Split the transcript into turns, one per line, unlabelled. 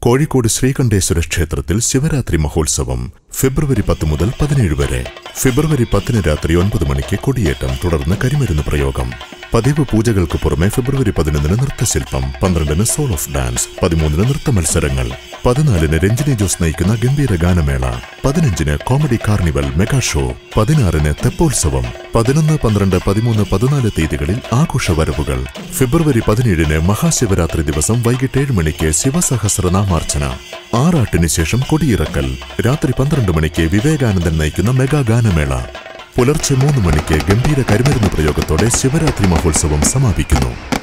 കോഴിക്കോട് ശ്രീകണ്ഠേശ്വര ക്ഷേത്രത്തിൽ ശിവരാത്രി മഹോത്സവം ഫെബ്രുവരി പത്ത് മുതൽ പതിനേഴ് വരെ ഫെബ്രുവരി പത്തിന് രാത്രി ഒൻപത് മണിക്ക് കൊടിയേറ്റം തുടർന്ന് കരിമരുന്ന് പ്രയോഗം പതിവ് പൂജകൾക്ക് പുറമെ ഫെബ്രുവരി പതിനൊന്നിന് നൃത്തശില്പം പന്ത്രണ്ടിന് സോൾ ഓഫ് ഡാൻസ് പതിമൂന്നിന് നൃത്ത മത്സരങ്ങൾ പതിനാലിന് രഞ്ജിനി ജോസ് നയിക്കുന്ന ഗംഭീര ഗാനമേള പതിനഞ്ചിന് കോമഡി കാർണിവൽ മെഗാ ഷോ പതിനാറിന് തെപ്പോത്സവം പതിനൊന്ന് പന്ത്രണ്ട് പതിമൂന്ന് പതിനാല് തീയതികളിൽ ആഘോഷ വരവുകൾ ഫെബ്രുവരി പതിനേഴിന് മഹാശിവരാത്രി ദിവസം വൈകിട്ട് ഏഴ് മണിക്ക് ശിവസഹസ്രനാമാർച്ചന ആറാട്ടിന് ശേഷം കൊടിയിറക്കൽ രാത്രി പന്ത്രണ്ട് മണിക്ക് വിവേകാനന്ദൻ നയിക്കുന്ന മെഗാ ഗാനമേള പുലർച്ചെ മൂന്ന് മണിക്ക് ഗംഭീര കരിമരുന്ന് പ്രയോഗത്തോടെ ശിവരാത്രി മഹോത്സവം സമാപിക്കുന്നു